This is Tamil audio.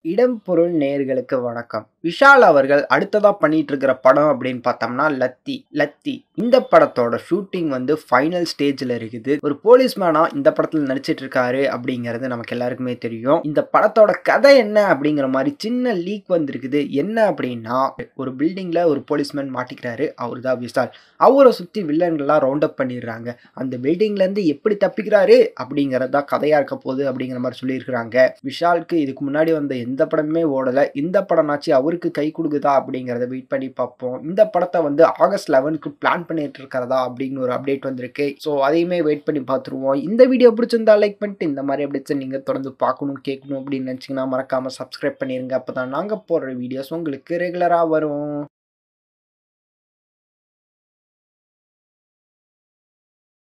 இடம் பொருள் நேயர்களுக்கு வணக்கம் விஷால் அவர்கள் அடுத்ததா பண்ணிட்டு இருக்கிற படம் அப்படின்னு பார்த்தோம்னா லத்தி லத்தி இந்த படத்தோட ஷூட்டிங் வந்து ஃபைனல் ஸ்டேஜ்ல இருக்குது ஒரு போலீஸ்மேனா இந்த படத்துல நடிச்சிட்டு இருக்காரு அப்படிங்கிறது நமக்கு எல்லாருக்குமே தெரியும் இந்த படத்தோட கதை என்ன அப்படிங்கிற மாதிரி சின்ன லீக் வந்திருக்குது என்ன அப்படின்னா ஒரு பில்டிங்ல ஒரு போலீஸ்மேன் மாட்டிக்கிறாரு அவர் தான் விஷால் அவரை சுத்தி வில்லன்கள்லாம் ரவுண்ட் அப் பண்ணிடுறாங்க அந்த பில்டிங்ல இருந்து எப்படி தப்பிக்கிறாரு அப்படிங்கறது தான் கதையா இருக்க போகுது அப்படிங்கிற மாதிரி சொல்லியிருக்கிறாங்க விஷாலுக்கு இதுக்கு முன்னாடி வந்த எந்த படமுமே ஓடல இந்த படம்னாச்சு அவருக்கு கை கொடுக்குதா அப்படிங்கிறத வெயிட் பண்ணி பார்ப்போம் இந்த படத்தை வந்து ஆகஸ்ட் லெவனுக்கு பிளான் பண்ணிட்டு இருக்கிறதா அப்படின்னு ஒரு அப்டேட் வந்திருக்கு ஸோ அதையுமே வெயிட் பண்ணி பார்த்துருவோம் இந்த வீடியோ பிடிச்சிருந்தா லைக் பண்ணிட்டு இந்த மாதிரி அப்டேட்ஸை நீங்கள் தொடர்ந்து பார்க்கணும் கேட்கணும் அப்படின்னு நினச்சிங்கன்னா மறக்காமல் சப்ஸ்கிரைப் பண்ணிடுங்க அப்போ தான் நாங்கள் போடுற வீடியோஸ் உங்களுக்கு ரெகுலராக வரும்